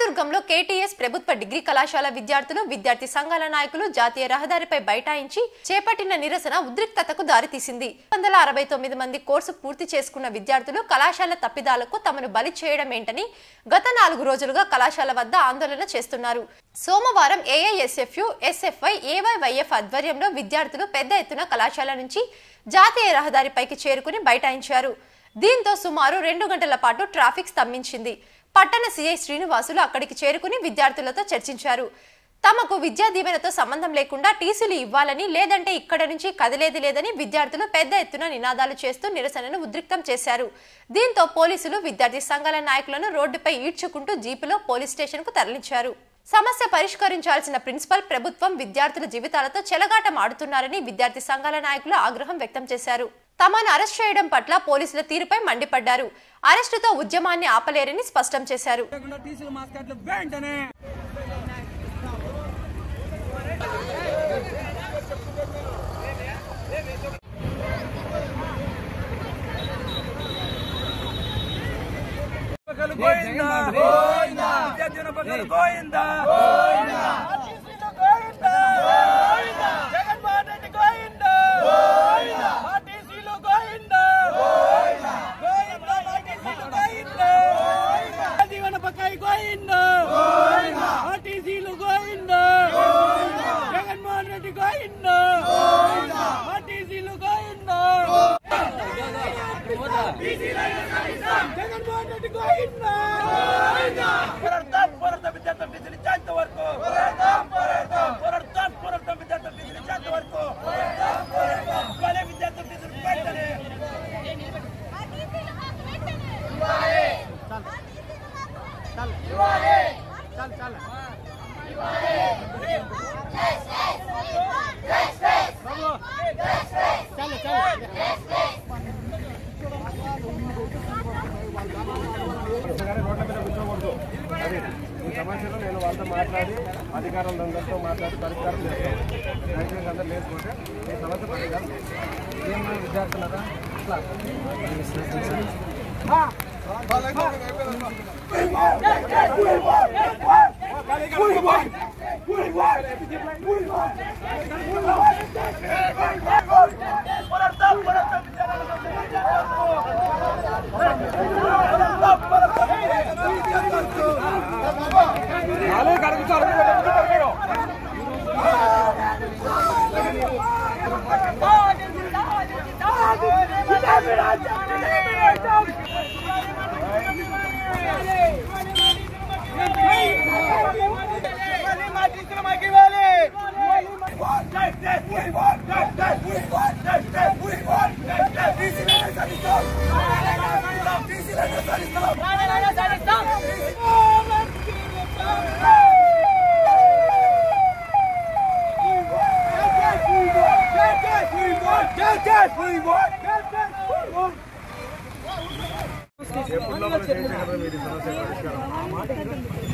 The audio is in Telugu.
రాయదుర్గంలో కేటీఎస్ ప్రభుత్వ డిగ్రీ కళాశాల విద్యార్థులు విద్యార్థి సంఘాల నాయకులు జాతీయ రహదారిపై బైఠాయించి చేపట్టిన నిరసన ఉద్రిక్తతకు దారితీసింది వందల అరవై తొమ్మిది మంది కోర్సు పూర్తి చేసుకున్న విద్యార్థులు కళాశాల తప్పిదాలకు తమను బలి చేయడం ఏంటని గత నాలుగు రోజులుగా కళాశాల వద్ద ఆందోళన చేస్తున్నారు సోమవారం ఏఐఎస్ఎఫ్యు ఎస్ఎఫ్ఐ ఏవైవైఎఫ్ ఆధ్వర్యంలో విద్యార్థులు పెద్ద ఎత్తున కళాశాల నుంచి జాతీయ రహదారిపైకి చేరుకుని బైఠాయించారు దీంతో సుమారు రెండు గంటల పాటు ట్రాఫిక్ స్తంభించింది పట్టణ సీఐ శ్రీనివాసులు అక్కడికి చేరుకుని విద్యార్థులతో చర్చించారు తమకు విద్యా దీవెనతో సంబంధం లేకుండా టీసీలు ఇవ్వాలని లేదంటే ఇక్కడ నుంచి కదిలేది లేదని విద్యార్థులు పెద్ద ఎత్తున నినాదాలు చేస్తూ నిరసనను ఉద్రిక్తం చేశారు దీంతో పోలీసులు విద్యార్థి సంఘాల నాయకులను రోడ్డుపై ఈడ్చుకుంటూ జీపులో పోలీస్ స్టేషన్కు తరలించారు సమస్య పరిష్కరించాల్సిన ప్రిన్సిపల్ ప్రభుత్వం విద్యార్థుల జీవితాలతో చెలగాటం ఆడుతున్నారని విద్యార్థి సంఘాల నాయకులు ఆగ్రహం వ్యక్తం చేశారు తమను అరెస్ట్ చేయడం పట్ల పోలీసుల తీరుపై మండిపడ్డారు అరెస్టుతో ఉద్యమాన్ని ఆపలేరని స్పష్టం చేశారు లేకుండా టీసీలు మార్కెట్లు వెంటనే పక్కలు గోయిందా విద్యార్థుల పక్కలు గోయిందా ఆర్టీసీలు గోయిందా జగన్మోహన్ రెడ్డి గోయిందా ఆర్టీసీలు గోయిందా గోయిందా ఆర్టీసీలు గోయిందా జీవన పక్కాయి గోయిందా ఆర్టీసీలు గోయిందా జగన్మోహన్ రెడ్డి గోయిందా ఆర్టీసీలు గోయిందా జగన్మోహన్ రెడ్డి గోయిందా పోరాడతాం పోరాడతాం విద్యార్థుల ఫీజులు ఇచ్చేంత వరకు పోరాడతాం పోరాడతాం పోరాడతాం పోరాడతాం విద్యార్థుల ఫీజులు ఇచ్చేంత వరకు పోరాడతాం పోరాడతాం ఇవ్వాలి విద్యార్థుల ఫీజులు వెంటనే గారి రోడ్ల మీద కూర్చోకూడదు అది ఈ సమస్యలో నేను వాళ్ళతో మాట్లాడి అధికారులందరితో మాట్లాడి పరిష్కారం చేస్తాను దయచేసి అందరూ లేకపోతే ఈ సమస్య పరిష్కారం ఏమన్నా విద్యార్థులరా ఇట్లా పోరాడతాం పోరాడతాం విద్యార్థుల ఫీజులు ఇచ్చేంత వరకు ఎప్పుడు లోపల చేసే కదా మీరు ఈ సమస్య పరిష్కారం